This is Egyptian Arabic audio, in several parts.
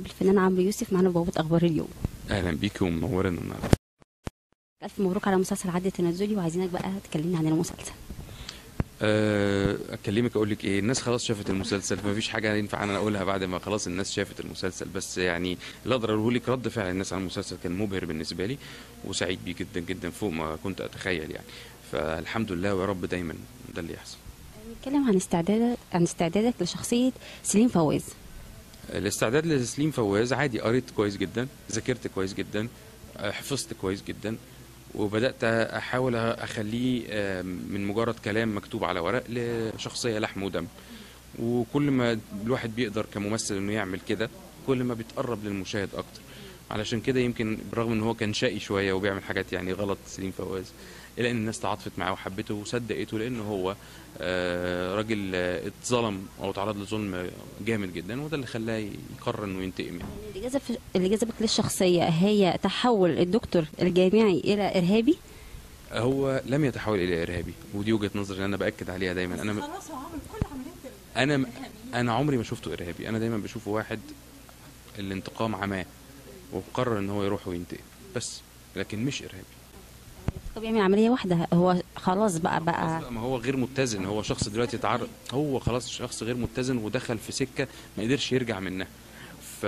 بالفنان عمرو يوسف معانا بوابه اخبار اليوم اهلا بيكي ومنورنا النهارده الف مبروك على مسلسل عد تنازلي وعايزينك بقى تكلمنا عن المسلسل أه، اكلمك اقول لك ايه الناس خلاص شافت المسلسل فما فيش حاجه ينفع انا اقولها بعد ما خلاص الناس شافت المسلسل بس يعني اللي اقدر اقوله لك رد فعل الناس على المسلسل كان مبهر بالنسبه لي وسعيد بيه جدا جدا فوق ما كنت اتخيل يعني فالحمد لله ويا رب دايما ده اللي يحصل نتكلم عن استعدادك عن استعدادك لشخصيه سليم فواز الاستعداد لتسليم فواز عادي قريت كويس جدا ذاكرت كويس جدا أه، حفظت كويس جدا وبدات احاول اخليه أه، من مجرد كلام مكتوب على ورق لشخصيه لحم ودم وكل ما الواحد بيقدر كممثل انه يعمل كده كل ما بيتقرب للمشاهد اكتر علشان كده يمكن بالرغم ان هو كان شقي شويه وبيعمل حاجات يعني غلط سليم فواز الا ان الناس تعاطفت معاه وحبته وصدقته لان هو آه، راجل آه، اتظلم او تعرض لظلم جامد جدا وده اللي خلاه يقرر انه ينتقم يعني. اللي جذب اللي جذبك للشخصيه هي تحول الدكتور الجامعي الى ارهابي هو لم يتحول الى ارهابي ودي وجهه نظري اللي انا باكد عليها دايما انا خلاص هو عمل كل عمليات ال- انا الإرهابيين. انا عمري ما شفته ارهابي انا دايما بشوفه واحد الانتقام عماه وقرر ان هو يروح وينتقم بس لكن مش ارهابي هو بيعمل عمليه واحده هو خلاص بقى بقى أصلاً ما هو غير متزن هو شخص دلوقتي اتعرض هو خلاص شخص غير متزن ودخل في سكه ما قدرش يرجع منها ف...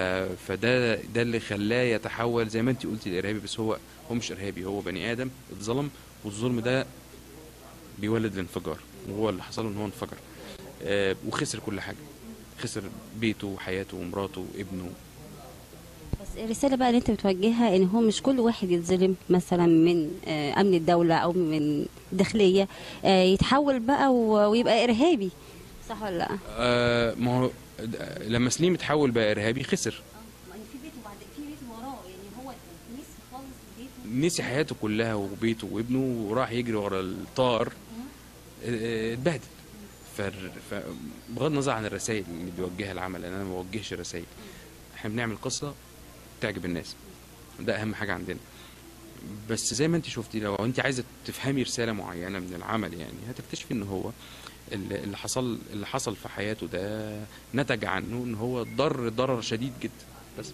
فده ده اللي خلاه يتحول زي ما انت قلتي الارهابي بس هو هو مش ارهابي هو بني ادم اتظلم والظلم ده بيولد الانفجار وهو اللي حصل له ان هو انفجر آه وخسر كل حاجه خسر بيته وحياته ومراته وابنه بس الرساله بقى اللي انت بتوجهها ان هو مش كل واحد يتظلم مثلا من آه، امن الدوله او من الداخليه آه، يتحول بقى و- ويبقى ارهابي صح ولا لا؟ آه ما هو لما سليم اتحول بقى ارهابي خسر في بيت وبعد في بيت وراه يعني هو نسي خالص بيته نسي حياته كلها وبيته وابنه وراح يجري ورا الطار اه، اتبهدل فر- فبغض النظر عن الرسائل اللي بيوجهها العمل لان انا ما بوجهش رسائل احنا بنعمل قصه تعجب الناس ده اهم حاجه عندنا بس زي ما انت شفتي لو انت عايزه تفهمي رساله معينه من العمل يعني هتكتشفي ان هو اللي اللي حصل اللي حصل في حياته ده نتج عنه ان هو ضر ضرر شديد جدا بس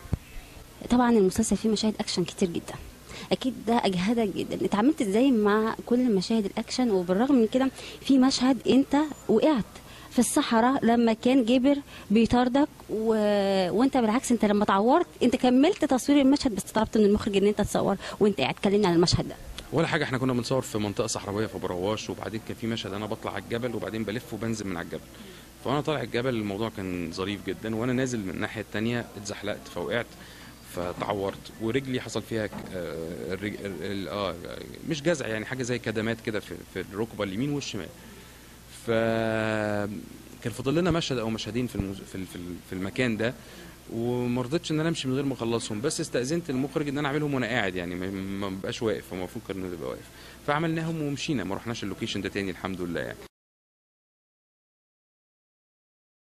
طبعا المسلسل فيه مشاهد اكشن كتير جدا اكيد ده اجهدك جدا اتعاملت ازاي مع كل مشاهد الاكشن وبالرغم من كده في مشهد انت وقعت في الصحراء لما كان جابر بيطاردك و... وانت بالعكس انت لما اتعورت انت كملت تصوير المشهد بس طلبت من المخرج ان انت تصور وانت قاعد تكلمني عن المشهد ده ولا حاجه احنا كنا بنصور في منطقه صحراويه في برواش وبعدين كان في مشهد انا بطلع على الجبل وبعدين بلف وبنزل من على الجبل فانا طالع الجبل الموضوع كان ظريف جدا وانا نازل من الناحيه التانية اتزحلقت فوقعت فتعورت ورجلي حصل فيها ك- آه، الرج... ال- اه مش جزع يعني حاجه زي كدمات كده في في الركبه اليمين والشمال ف كان فاضل لنا مشهد او مشهدين في المز... في ال- في ال- في المكان ده وما رضيتش ان انا امشي من غير ما اخلصهم بس استاذنت المخرج ان انا اعملهم وانا قاعد يعني ما- ما بقاش واقف هو المفروض كان يبقى واقف فعملناهم ومشينا ما رحناش اللوكيشن ده تاني الحمد لله يعني